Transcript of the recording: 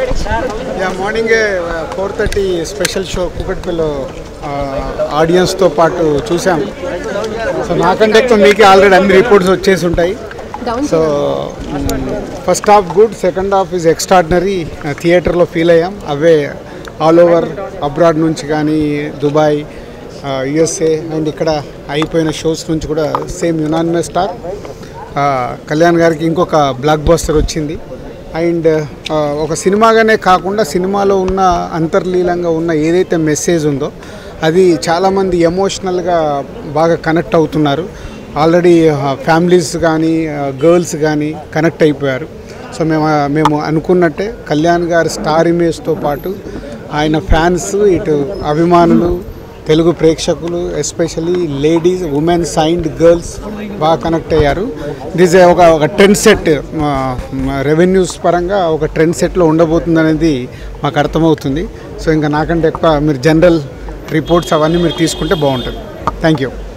yeah morning four thirty special show కుకట్పల్లిలో ఆడియన్స్తో పాటు చూసాం సో నాకంటే ఎక్కువ మీకే ఆల్రెడీ అన్ని రిపోర్ట్స్ వచ్చేసి ఉంటాయి so first half good second half is extraordinary థియేటర్లో ఫీల్ అయ్యాం అవే ఆల్ ఓవర్ అబ్రాడ్ నుంచి కానీ దుబాయ్ యుఎస్ఏ అండ్ ఇక్కడ అయిపోయిన షోస్ నుంచి కూడా సేమ్ యునానిమస్ టాక్ కళ్యాణ్ గారికి ఇంకొక బ్లాక్ బస్టర్ వచ్చింది అండ్ ఒక సినిమాగానే కాకుండా సినిమాలో ఉన్న అంతర్లీలంగా ఉన్న ఏదైతే మెసేజ్ ఉందో అది చాలామంది ఎమోషనల్గా బాగా కనెక్ట్ అవుతున్నారు ఆల్రెడీ ఫ్యామిలీస్ కానీ గర్ల్స్ కానీ కనెక్ట్ అయిపోయారు సో మేము మేము అనుకున్నట్టే కళ్యాణ్ గారి స్టార్ ఇమేజ్తో పాటు ఆయన ఫ్యాన్స్ ఇటు అభిమానులు తెలుగు ప్రేక్షకులు ఎస్పెషలీ లేడీస్ ఉమెన్ సైన్డ్ గర్ల్స్ బాగా కనెక్ట్ అయ్యారు దిస్ ఒక ఒక ట్రెండ్ సెట్ రెవెన్యూస్ పరంగా ఒక ట్రెండ్ సెట్లో ఉండబోతుంది అనేది మాకు అర్థమవుతుంది సో ఇంకా నాకంటే ఎక్కువ మీరు జనరల్ రిపోర్ట్స్ అవన్నీ మీరు తీసుకుంటే బాగుంటుంది థ్యాంక్ యూ